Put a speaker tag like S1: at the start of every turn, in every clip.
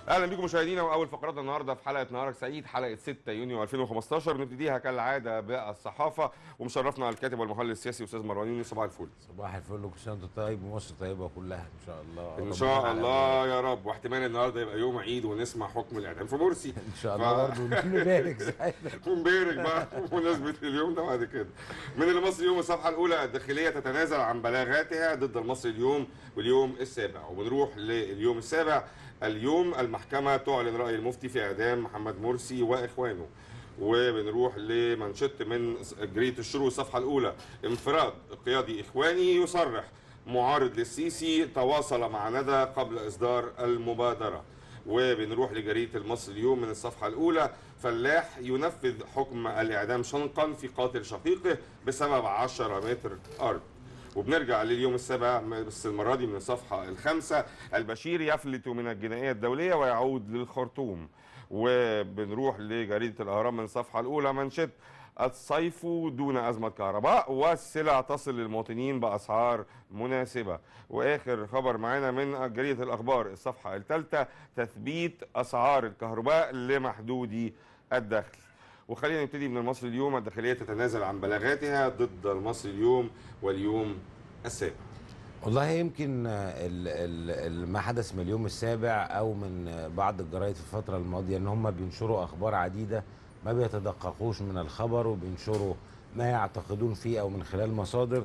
S1: اهلا بيكم مشاهدينا واول فقراتنا النهارده في حلقه نهارك سعيد حلقه 6 يونيو 2015 بنبتديها كالعاده بالصحافه ومشرفنا الكاتب والمحلل السياسي استاذ مروان يونس صباح الفل
S2: صباح الفل وكل سنه وانت طيب ومصر طيبه كلها ان شاء الله
S1: ان
S2: ربنا
S1: شاء
S2: على
S1: الله يا رب واحتمال النهارده يبقى يوم عيد ونسمع حكم الاعدام في مرسي
S2: ان شاء الله برضه نبارك ساعتها
S1: ونبارك بقى بمناسبه اليوم ده بعد كده من المصري اليوم الصفحه الاولى الداخليه تتنازل عن بلاغاتها ضد المصري اليوم واليوم السابع وبنروح لليوم السابع اليوم المحكمه تعلن راي المفتي في اعدام محمد مرسي واخوانه وبنروح لمانشيت من جريده الشروق الصفحه الاولى انفراد قيادي اخواني يصرح معارض للسيسي تواصل مع ندى قبل اصدار المبادره وبنروح لجريده المصري اليوم من الصفحه الاولى فلاح ينفذ حكم الاعدام شنقا في قاتل شقيقه بسبب 10 متر ارض وبنرجع لليوم السابع بس المره دي من الصفحه الخامسه البشير يفلت من الجنائيه الدوليه ويعود للخرطوم وبنروح لجريده الاهرام من الصفحه الاولى منشط الصيف دون أزمة كهرباء والسلع تصل للمواطنين بأسعار مناسبة وآخر خبر معانا من جريدة الأخبار الصفحة الثالثة تثبيت أسعار الكهرباء لمحدودي الدخل وخلينا نبتدي من المصري اليوم الداخلية تتنازل عن بلاغاتها ضد المصري اليوم واليوم السابع
S2: والله يمكن ال- ال- ال- ما حدث من اليوم السابع او من بعض الجرايد في الفتره الماضيه ان هم بينشروا اخبار عديده ما بيتدققوش من الخبر وبينشروا ما يعتقدون فيه او من خلال مصادر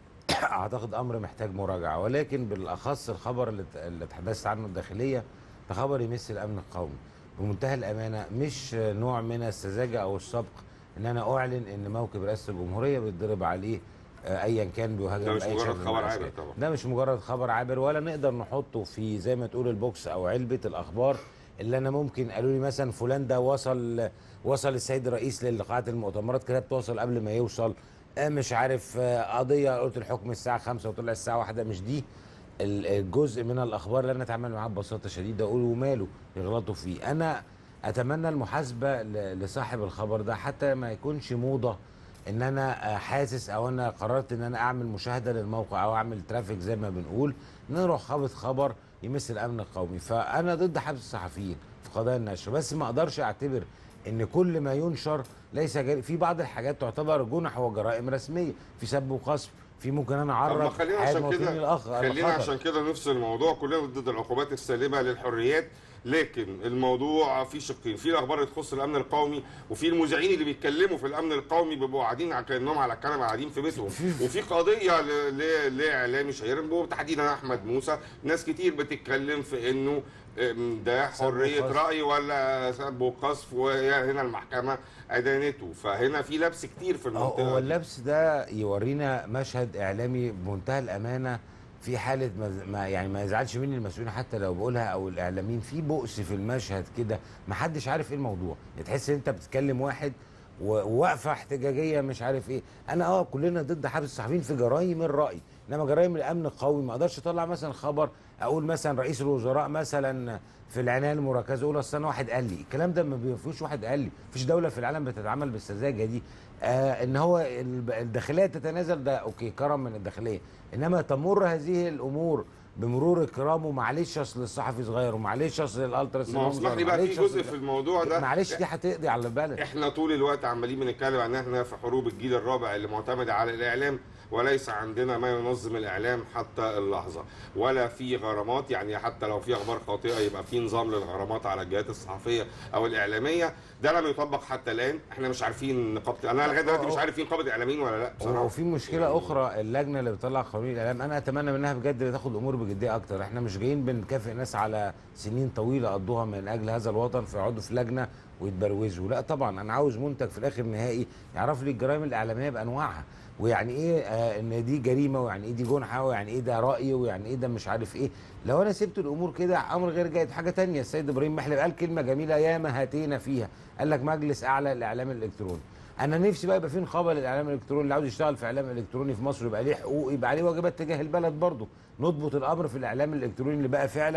S2: اعتقد امر محتاج مراجعه ولكن بالاخص الخبر اللي ت- اللي تحدثت عنه الداخليه ده خبر يمس الامن القومي بمنتهى الامانه مش نوع من السذاجه او السبق ان انا اعلن ان موكب رئاسه الجمهوريه بيتضرب عليه آه، ايا كان بيهاجم
S1: ده مش
S2: بأي
S1: مجرد
S2: شكل من
S1: خبر
S2: الأشكال.
S1: عابر طبعا.
S2: ده مش مجرد خبر عابر ولا نقدر نحطه في زي ما تقول البوكس او علبه الاخبار اللي انا ممكن قالوا لي مثلا فلان ده وصل وصل السيد الرئيس للقاعات المؤتمرات كده بتوصل قبل ما يوصل آه، مش عارف آه، قضيه قلت الحكم الساعه 5 وطلع الساعه 1 مش دي ال- الجزء من الاخبار اللي انا اتعامل معاه ببساطه شديده اقول وماله يغلطوا فيه انا اتمنى المحاسبه ل- لصاحب الخبر ده حتى ما يكونش موضه ان انا آه، حاسس او انا قررت ان انا اعمل مشاهده للموقع او اعمل ترافيك زي ما بنقول ان انا اروح خابط خبر يمس الامن القومي فانا ضد حبس الصحفيين في قضايا النشر بس ما اقدرش اعتبر ان كل ما ينشر ليس جري في بعض الحاجات تعتبر جنح وجرائم رسميه في سب وقذف في ممكن انا
S1: طب ما
S2: اعرض
S1: خلينا
S2: حياه
S1: عشان
S2: المواطنين
S1: كده
S2: الاخ
S1: خلينا
S2: الخطر.
S1: عشان كده نفصل الموضوع كلنا ضد العقوبات السالبه للحريات لكن الموضوع فيه شقين في الاخبار اللي تخص الامن القومي وفي المذيعين اللي بيتكلموا في الامن القومي بيبقوا قاعدين على- كانهم على الكنبه قاعدين في بيتهم وفي قضيه ل- ل- لاعلامي شهير وتحديدا احمد موسى ناس كتير بتتكلم في انه أم، ده حريه
S2: وقذف.
S1: راي ولا سب وقذف وهنا المحكمه ادانته فهنا في لبس كتير في
S2: هو
S1: المنطقه
S2: هو
S1: دي.
S2: اللبس ده يورينا مشهد اعلامي بمنتهى الامانه في حاله ما ما- يعني ما يزعلش مني المسؤولين حتى لو بقولها او الاعلاميين في بؤس في المشهد كده ما حدش عارف ايه الموضوع يعني تحس ان انت بتتكلم واحد و- وواقفه احتجاجيه مش عارف ايه انا اه كلنا ضد حبس الصحفيين في جرائم الراي انما جرائم الامن القومي ما اقدرش اطلع مثلا خبر اقول مثلا رئيس الوزراء مثلا في العنايه المركزه اقول اصل انا واحد قال لي الكلام ده ما فيهوش واحد قال لي مفيش دوله في العالم بتتعامل بالسذاجه دي آه ان هو الب- الداخليه تتنازل ده اوكي كرم من الداخليه انما تمر هذه الامور بمرور الكرام ومعلش اصل الصحفي صغير ومعلش اصل الالتراس
S1: ما هو اسمح لي بقى في جزء في الموضوع ده
S2: معلش دي هتقضي على البلد
S1: احنا طول الوقت عمالين بنتكلم عن ان احنا في حروب الجيل الرابع اللي معتمده على الاعلام وليس عندنا ما ينظم الاعلام حتى اللحظه ولا في غرامات يعني حتى لو في اخبار خاطئه يبقى في نظام للغرامات على الجهات الصحفيه او الاعلاميه ده لم يطبق حتى الان احنا مش عارفين نقابه انا لغايه دلوقتي مش عارف في نقابه اعلاميين ولا لا بصراحه
S2: وفي مشكله اخرى اللجنه اللي بتطلع قانون الاعلام انا اتمنى منها بجد تاخد الامور بجديه اكتر احنا مش جايين بنكافئ ناس على سنين طويله قضوها من اجل هذا الوطن فيقعدوا في لجنه ويتبروزوا لا طبعا انا عاوز منتج في الاخر نهائي يعرف لي الجرائم الاعلاميه بانواعها ويعني ايه آه ان دي جريمه ويعني ايه دي جنحه ويعني ايه ده راي ويعني ايه ده مش عارف ايه لو انا سبت الامور كده امر غير جيد حاجه تانية السيد ابراهيم محلب قال كلمه جميله ياما هاتينا فيها قال لك مجلس اعلى للاعلام الالكتروني انا نفسي بقى يبقى في نقابه للاعلام الالكتروني اللي عاوز يشتغل في اعلام الكتروني في مصر يبقى ليه حقوق يبقى عليه واجبات تجاه البلد برضه نضبط الامر في الاعلام الالكتروني اللي بقى فعلا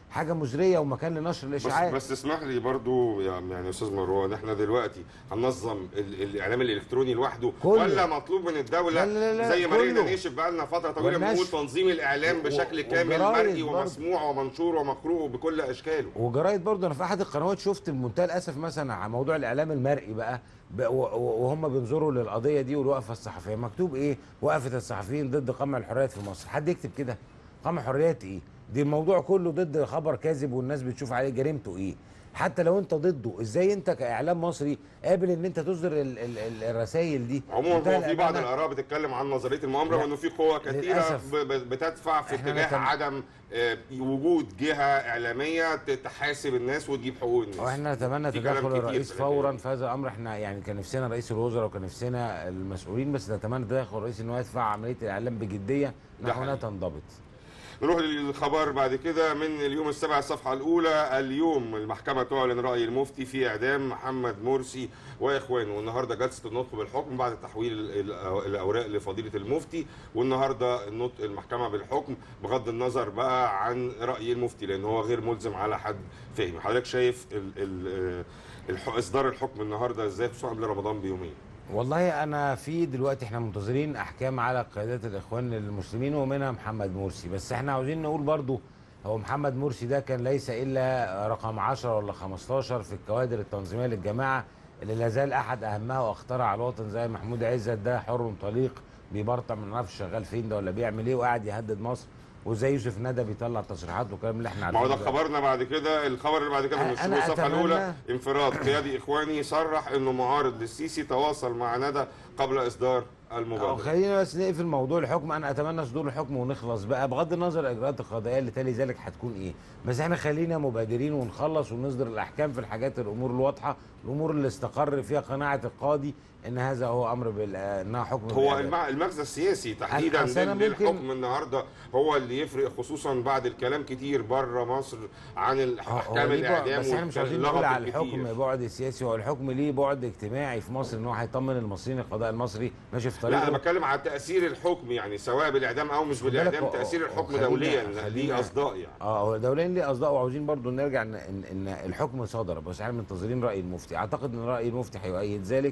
S2: حاجه مزريه ومكان لنشر
S1: بس
S2: الاشاعات
S1: بس اسمح لي برضو يا يعني استاذ مروان احنا دلوقتي هننظم ال- الاعلام الالكتروني لوحده
S2: كله.
S1: ولا مطلوب من الدوله
S2: لا لا لا
S1: زي ما رينا
S2: كله.
S1: نشف بقى لنا فتره طويله
S2: والنشر.
S1: بنقول تنظيم الاعلام
S2: و-
S1: بشكل
S2: و-
S1: كامل
S2: وجرايد
S1: مرئي
S2: برضو.
S1: ومسموع ومنشور ومقروء بكل اشكاله
S2: وجرايد برضه انا في احد القنوات شفت بمنتهى الاسف مثلا على موضوع الاعلام المرئي بقى ب- و- و- وهم بينظروا للقضيه دي والوقفه الصحفيه مكتوب ايه وقفه الصحفيين ضد قمع الحريات في مصر حد يكتب كده قمع حريات ايه دي الموضوع كله ضد خبر كاذب والناس بتشوف عليه جريمته ايه حتى لو انت ضده ازاي انت كاعلام مصري قابل ان انت تصدر ال- ال- ال- الرسائل دي
S1: عموما
S2: منتهى
S1: هو في بعض
S2: الأمانة.
S1: الاراء بتتكلم عن نظريه المؤامره
S2: لا.
S1: وانه في قوى كثيره
S2: للأسف.
S1: ب- ب- بتدفع في
S2: إحنا
S1: اتجاه
S2: كان-
S1: عدم آه، وجود جهه اعلاميه ت- تحاسب الناس وتجيب حقوق الناس
S2: واحنا نتمنى
S1: في كلام
S2: تدخل
S1: كتير
S2: الرئيس
S1: في الحكاية
S2: فورا
S1: دي.
S2: في هذا الامر احنا يعني كان نفسنا رئيس الوزراء وكان نفسنا المسؤولين بس نتمنى تدخل الرئيس ان هو يدفع عمليه الاعلام بجديه
S1: ده
S2: نحو انها
S1: حقيقي.
S2: تنضبط
S1: نروح للخبر بعد كده من اليوم السابع الصفحة الأولى اليوم المحكمة تعلن رأي المفتي في إعدام محمد مرسي وإخوانه والنهاردة جلسة النطق بالحكم بعد تحويل ال- الأوراق لفضيلة المفتي والنهاردة النطق المحكمة بالحكم بغض النظر بقى عن رأي المفتي لأن هو غير ملزم على حد فهم حضرتك شايف ال ال الح- إصدار الحكم النهاردة إزاي خصوصا قبل رمضان بيومين
S2: والله انا في دلوقتي احنا منتظرين احكام على قيادات الاخوان المسلمين ومنها محمد مرسي بس احنا عاوزين نقول برضو هو محمد مرسي ده كان ليس الا رقم 10 ولا 15 في الكوادر التنظيميه للجماعه اللي لا زال احد اهمها واخترع على الوطن زي محمود عزت ده حر طليق بيبرطع من نعرفش شغال فين ده ولا بيعمل ايه وقاعد يهدد مصر وزي يوسف ندى بيطلع تصريحات وكلام اللي احنا
S1: ما هو
S2: عارفينه
S1: ده
S2: ده.
S1: خبرنا بعد كده الخبر اللي بعد كده من
S2: أنا
S1: الشروق الصفحه
S2: أتمنى-
S1: الاولى انفراد قيادي اخواني صرح انه معارض للسيسي تواصل مع ندى قبل اصدار
S2: أو
S1: المبادره
S2: خلينا بس نقفل موضوع الحكم انا اتمنى صدور الحكم ونخلص بقى بغض النظر الاجراءات القضائيه اللي تالي ذلك هتكون ايه بس احنا خلينا مبادرين ونخلص ونصدر الاحكام في الحاجات الامور الواضحه الامور اللي استقر فيها قناعه القاضي ان هذا هو امر بال انها حكم
S1: هو
S2: بالإعدام.
S1: المع- المغزى السياسي تحديدا
S2: أصل أنا
S1: لل-
S2: ممكن-
S1: للحكم النهارده هو اللي يفرق خصوصا بعد الكلام كتير بره مصر عن ال-
S2: آه، هو
S1: احكام
S2: ليه بعد-
S1: الاعدام
S2: بس احنا مش عاوزين
S1: واللغط
S2: نقول على
S1: الكتير.
S2: الحكم بعد سياسي هو الحكم ليه بعد اجتماعي في مصر ان هو هيطمن المصريين القضاء المصري ماشي في
S1: لا انا
S2: طريقه
S1: بتكلم على تاثير الحكم يعني سواء بالاعدام او مش
S2: بالك
S1: بالاعدام
S2: هو-
S1: تاثير
S2: هو
S1: الحكم
S2: خلينا-
S1: دوليا
S2: خلينا-
S1: ليه اصداء يعني
S2: اه هو دوليا ليه اصداء وعاوزين برضو نرجع ان ان, إن الحكم صدر بس احنا منتظرين راي المفتي اعتقد ان راي المفتي هيؤيد ذلك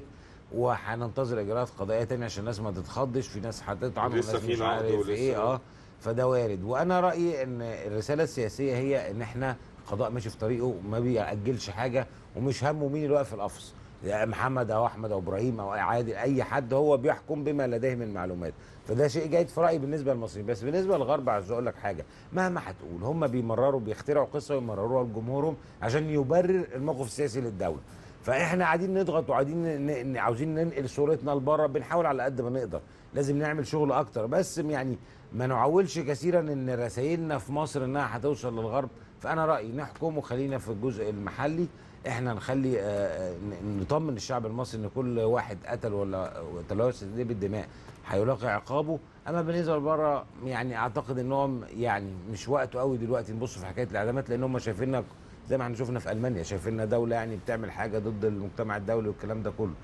S2: وهننتظر اجراءات قضائيه تانية عشان الناس ما تتخضش في ناس هتطعن
S1: لسه
S2: وناس
S1: في
S2: مش
S1: نقد
S2: عارف
S1: ولسه-
S2: ايه اه فده وارد وانا رايي ان الرساله السياسيه هي ان احنا قضاء ماشي في طريقه وما بيأجلش حاجه ومش همه مين اللي واقف في القفص يعني محمد او احمد او ابراهيم او عادل اي حد هو بيحكم بما لديه من معلومات فده شيء جيد في رايي بالنسبه للمصريين بس بالنسبه للغرب عايز اقول لك حاجه مهما هتقول هم بيمرروا بيخترعوا قصه ويمرروها لجمهورهم عشان يبرر الموقف السياسي للدوله فاحنا قاعدين نضغط وقاعدين ن- ن- عاوزين ننقل صورتنا لبره بنحاول على قد ما نقدر لازم نعمل شغل اكتر بس يعني ما نعولش كثيرا ان رسائلنا في مصر انها هتوصل للغرب فانا رايي نحكم وخلينا في الجزء المحلي احنا نخلي آه، آه، ن- نطمن الشعب المصري ان كل واحد قتل ولا تلوث ايديه بالدماء هيلاقي عقابه اما بالنسبه لبره يعني اعتقد انهم يعني مش وقته قوي دلوقتي نبص في حكايه الاعدامات لان هم شايفيننا زي ما احنا شفنا في المانيا شايفيننا دوله يعني بتعمل حاجه ضد المجتمع الدولي والكلام ده كله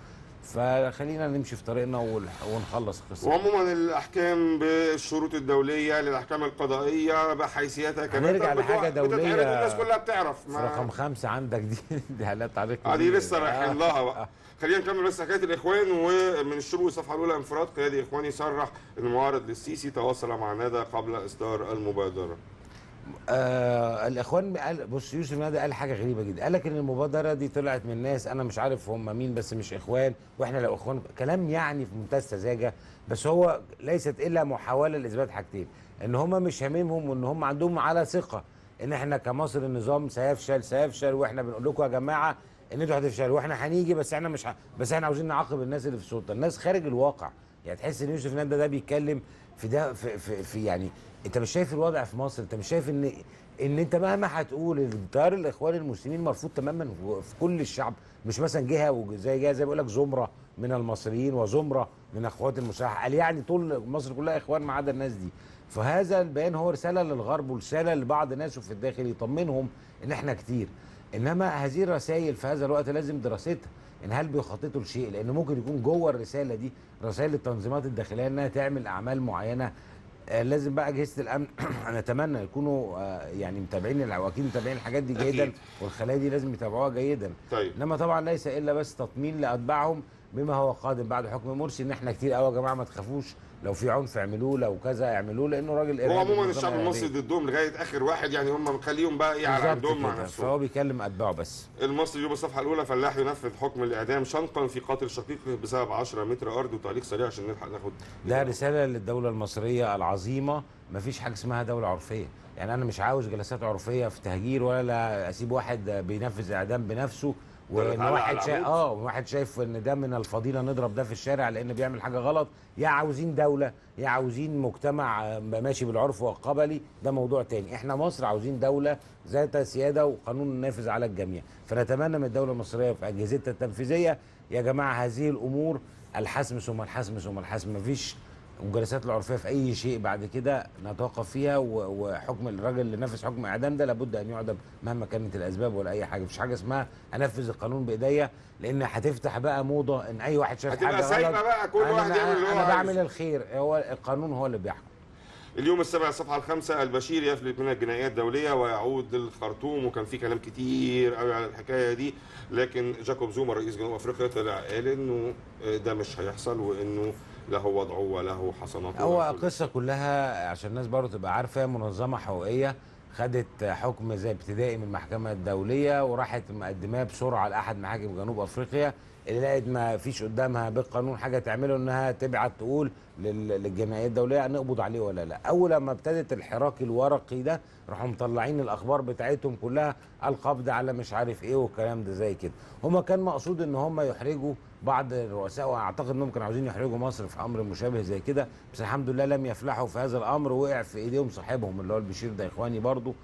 S2: فخلينا نمشي في طريقنا والح- ونخلص القصه
S1: وعموما الاحكام بالشروط الدوليه للاحكام القضائيه بحيثياتها كمان
S2: هنرجع
S1: طب
S2: لحاجة
S1: بتوع-
S2: دولية.
S1: بتتعرض والناس كلها بتعرف
S2: في رقم خمسة عندك دي دي حالات تعليق
S1: اه دي
S2: كبير.
S1: لسه رايحين لها بقى خلينا نكمل بس حكايه الاخوان ومن الشروق الصفحه الاولى انفراد قيادي اخواني صرح ان المعارض للسيسي تواصل مع ندى قبل اصدار المبادره
S2: آه الاخوان قال بص يوسف نادي قال حاجه غريبه جدا قال لك ان المبادره دي طلعت من ناس انا مش عارف هم مين بس مش اخوان واحنا لو اخوان كلام يعني في منتهى السذاجه بس هو ليست الا محاوله لاثبات حاجتين ان هم مش هاممهم وان هم عندهم على ثقه ان احنا كمصر النظام سيفشل سيفشل واحنا بنقول لكم يا جماعه ان انتوا هتفشلوا واحنا هنيجي بس احنا مش ه... بس احنا عاوزين نعاقب الناس اللي في السلطه الناس خارج الواقع يعني تحس ان يوسف نادى ده بيتكلم في ده في, في, في يعني انت مش شايف الوضع في مصر انت مش شايف ان ان انت مهما هتقول التيار الاخوان المسلمين مرفوض تماما في كل الشعب مش مثلا جهه وج- زي جهه زي بيقول لك زمره من المصريين وزمره من اخوات المساحه قال يعني طول مصر كلها اخوان ما عدا الناس دي فهذا البيان هو رساله للغرب ورساله لبعض ناسه في الداخل يطمنهم ان احنا كتير انما هذه الرسائل في هذا الوقت لازم دراستها ان هل بيخططوا لشيء لان ممكن يكون جوه الرساله دي رسائل التنظيمات الداخليه انها تعمل اعمال معينه آه، لازم بقى اجهزه الامن انا اتمنى يكونوا آه، يعني متابعين الع- واكيد متابعين الحاجات دي جيدا
S1: أكيد.
S2: والخلايا دي لازم يتابعوها جيدا
S1: طيب
S2: انما طبعا ليس الا بس تطمين لاتباعهم بما هو قادم بعد حكم مرسي ان احنا كتير قوي يا جماعه ما تخافوش لو في عنف اعملوه لو كذا اعملوه لانه راجل
S1: هو
S2: إرهابي
S1: عموما
S2: منظمة
S1: الشعب
S2: إرهابية.
S1: المصري ضدهم لغايه اخر واحد يعني هم مخليهم بقى ايه على
S2: بالظبط
S1: عندهم مع
S2: كده.
S1: نفسهم
S2: فهو بيكلم اتباعه بس
S1: المصري اليوم الصفحه الاولى فلاح ينفذ حكم الاعدام شنقا في قاتل شقيقه بسبب 10 متر ارض وتعليق سريع عشان نلحق ناخد
S2: ده رساله للدوله المصريه العظيمه مفيش حاجه اسمها دوله عرفيه يعني انا مش عاوز جلسات عرفيه في تهجير ولا اسيب واحد بينفذ اعدام بنفسه
S1: ولا
S2: وان
S1: تعلق على
S2: واحد شايف
S1: العمود.
S2: اه واحد شايف ان ده من الفضيله نضرب ده في الشارع لان بيعمل حاجه غلط يا عاوزين دوله يا عاوزين مجتمع آه، ماشي بالعرف والقبلي ده موضوع تاني احنا مصر عاوزين دوله ذات سياده وقانون نافذ على الجميع فنتمنى من الدوله المصريه في اجهزتها التنفيذيه يا جماعه هذه الامور الحسم ثم الحسم ثم الحسم مفيش والجلسات العرفيه في اي شيء بعد كده نتوقف فيها و- وحكم الراجل اللي نفذ حكم اعدام ده لابد ان يعدم مهما كانت الاسباب ولا اي حاجه مفيش حاجه اسمها انفذ القانون بايديا لان هتفتح بقى موضه ان اي واحد شاف
S1: هتبقى
S2: حاجه
S1: سايبه
S2: غلط
S1: بقى كل
S2: أنا-
S1: واحد يعمل اللي هو
S2: انا بعمل
S1: عايزه.
S2: الخير هو القانون هو اللي بيحكم
S1: اليوم السابع الصفحه الخامسه البشير يفلت من الجنايات الدوليه ويعود للخرطوم وكان في كلام كتير قوي على الحكايه دي لكن جاكوب زوما رئيس جنوب افريقيا طلع قال انه ده مش هيحصل وانه له وضعه وله حسناته
S2: هو
S1: وله كل
S2: القصه كلها عشان الناس برضه تبقى عارفه منظمه حقوقيه خدت حكم زي ابتدائي من المحكمه الدوليه وراحت مقدماه بسرعه لاحد محاكم جنوب افريقيا اللي لقت ما فيش قدامها بالقانون حاجه تعمله انها تبعت تقول لل- للجنائيه الدوليه نقبض عليه ولا لا اول لما ابتدت الحراك الورقي ده راحوا مطلعين الاخبار بتاعتهم كلها القبض على مش عارف ايه والكلام ده زي كده هما كان مقصود ان هما يحرجوا بعض الرؤساء واعتقد انهم كانوا عاوزين يحرجوا مصر في امر مشابه زي كده بس الحمد لله لم يفلحوا في هذا الامر وقع في ايديهم صاحبهم اللي هو البشير ده اخواني برضو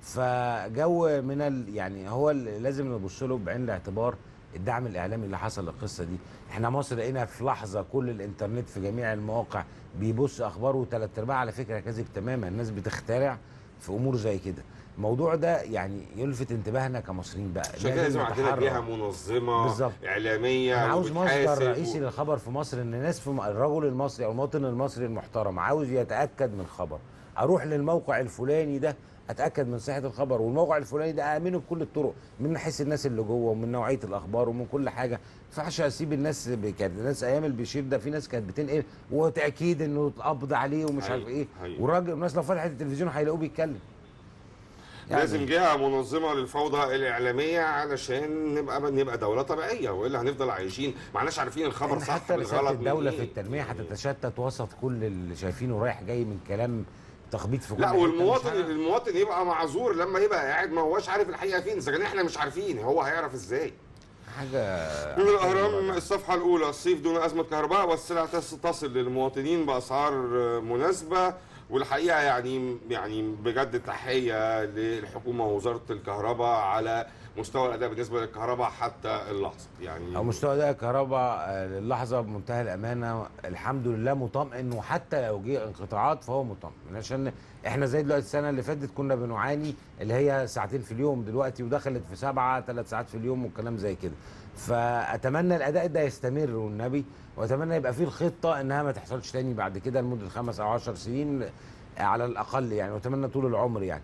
S2: فجو من ال يعني هو اللي لازم نبص له بعين الاعتبار الدعم الاعلامي اللي حصل للقصه دي احنا مصر لقينا في لحظه كل الانترنت في جميع المواقع بيبص اخبار وثلاث ارباع على فكره كذب تماما الناس بتخترع في امور زي كده الموضوع ده يعني يلفت انتباهنا كمصريين بقى
S1: عشان كده لازم عندنا
S2: نتحرك.
S1: جهه منظمه
S2: بالظبط.
S1: اعلاميه
S2: انا عاوز
S1: وبتحاسب
S2: مصدر
S1: و-
S2: رئيسي للخبر في مصر ان الناس في م- الرجل المصري او المواطن المصري المحترم عاوز يتاكد من خبر اروح للموقع الفلاني ده اتاكد من صحه الخبر والموقع الفلاني ده امنه بكل الطرق من حيث الناس اللي جوه ومن نوعيه الاخبار ومن كل حاجه ما ينفعش اسيب الناس ب- كانت الناس ايام البشير ده في ناس كانت بتنقل وتاكيد انه اتقبض عليه ومش عارف
S1: حقيقي،
S2: ايه
S1: حقيقي.
S2: والراجل الناس لو فتحت التلفزيون هيلاقوه بيتكلم
S1: لازم جهه منظمه للفوضى الاعلاميه علشان نبقى نبقى دوله طبيعيه والا هنفضل عايشين معناش عارفين الخبر
S2: إن
S1: صح
S2: حتى
S1: من
S2: رساله
S1: غلط من
S2: الدوله
S1: إيه.
S2: في التنميه هتتشتت وسط كل اللي شايفينه رايح جاي من كلام تخبيط في كل
S1: لا
S2: حتة. مش
S1: والمواطن
S2: عارف.
S1: المواطن يبقى معذور لما يبقى قاعد ما هوش عارف الحقيقه فين اذا كان احنا مش عارفين هو هيعرف ازاي
S2: حاجه
S1: من الاهرام الصفحه الاولى الصيف دون ازمه كهرباء والسلع تص- تصل للمواطنين باسعار مناسبه والحقيقه يعني يعني بجد تحيه للحكومه ووزاره الكهرباء على مستوى الاداء بالنسبه للكهرباء حتى اللحظه يعني
S2: او مستوى اداء الكهرباء آه، للحظه بمنتهى الامانه الحمد لله مطمئن وحتى لو جه انقطاعات فهو مطمئن عشان احنا زي دلوقتي السنه اللي فاتت كنا بنعاني اللي هي ساعتين في اليوم دلوقتي ودخلت في سبعه ثلاث ساعات في اليوم والكلام زي كده فاتمنى الاداء ده يستمر والنبي واتمنى يبقى فيه الخطه انها ما تحصلش تاني بعد كده لمده خمس او عشر سنين على الاقل يعني واتمنى طول العمر يعني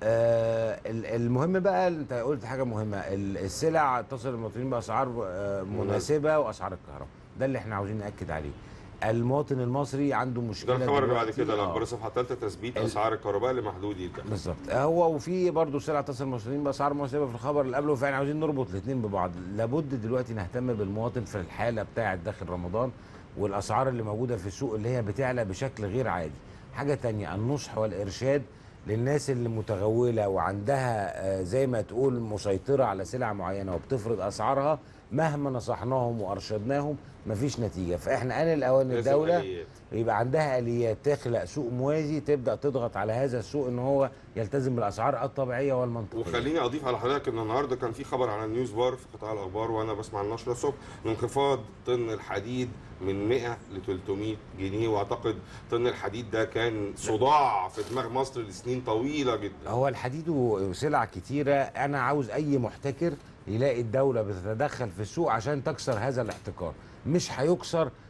S2: آه ال- المهم بقى انت قلت حاجه مهمه ال- السلع تصل للمواطنين باسعار آه مناسبه واسعار الكهرباء ده اللي احنا عاوزين ناكد عليه المواطن المصري عنده مشكله
S1: ده الخبر اللي بعد
S2: دلوقتي-
S1: كده
S2: آه.
S1: الاخبار الصفحه الثالثه تثبيت
S2: ال-
S1: اسعار الكهرباء لمحدودي الدخل
S2: بالظبط هو وفي برضه سلع تصل المصريين باسعار مناسبه في الخبر اللي قبله فاحنا عاوزين نربط الاثنين ببعض لابد دلوقتي نهتم بالمواطن في الحاله بتاعه داخل رمضان والاسعار اللي موجوده في السوق اللي هي بتعلى بشكل غير عادي حاجه تانية النصح والارشاد للناس اللي متغوله وعندها آه، زي ما تقول مسيطره على سلع معينه وبتفرض اسعارها مهما نصحناهم وارشدناهم مفيش نتيجه فاحنا ان الاوان
S1: لازم
S2: الدوله
S1: آليات.
S2: يبقى عندها اليات تخلق سوق موازي تبدا تضغط على هذا السوق ان هو يلتزم بالاسعار الطبيعيه والمنطقيه
S1: وخليني اضيف على حضرتك ان النهارده كان في خبر على النيوز بار في قطاع الاخبار وانا بسمع النشره الصبح من انخفاض طن الحديد من 100 ل 300 جنيه واعتقد طن الحديد ده كان صداع في دماغ مصر لسنين طويله جدا
S2: هو الحديد وسلع كتيره انا عاوز اي محتكر يلاقي الدوله بتتدخل في السوق عشان تكسر هذا الاحتكار مش هيكسر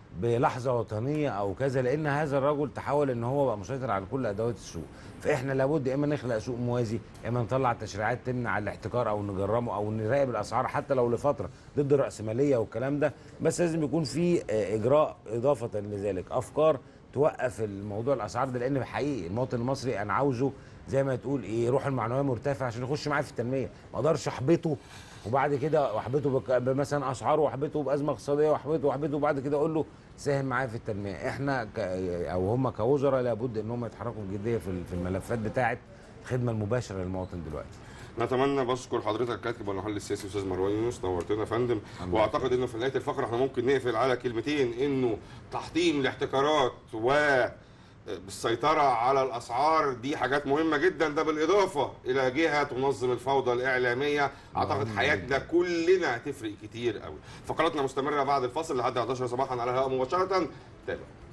S2: بلحظه وطنيه او كذا لان هذا الرجل تحول ان هو بقى مسيطر على كل ادوات السوق فاحنا لابد يا اما نخلق سوق موازي يا اما نطلع تشريعات تمنع الاحتكار او نجرمه او نراقب الاسعار حتى لو لفتره ضد الراسماليه والكلام ده بس لازم يكون في آه، اجراء اضافه لذلك افكار توقف الموضوع الاسعار ده لان حقيقي المواطن المصري انا عاوزه زي ما تقول ايه روح المعنويه مرتفع عشان يخش معايا في التنميه ما اقدرش احبطه وبعد كده واحبطه بك- بمثلا اسعاره واحبطه بازمه اقتصاديه واحبطه واحبطه وبعد كده اقول له ساهم معايا في التنميه احنا ك او هم كوزراء لابد ان هم يتحركوا بجديه في ال- في الملفات بتاعه الخدمه المباشره للمواطن دلوقتي
S1: نتمنى بشكر حضرتك كاتب والمحلل السياسي استاذ مروان يونس نورتنا يا فندم واعتقد انه في نهايه الفقره احنا ممكن نقفل على كلمتين انه تحطيم الاحتكارات و بالسيطرة على الأسعار دي حاجات مهمة جدا ده بالإضافة إلى جهة تنظم الفوضى الإعلامية أعتقد حياتنا كلنا هتفرق كتير قوي فقراتنا مستمرة بعد الفصل لحد 11 صباحا على الهواء مباشرة تابعوا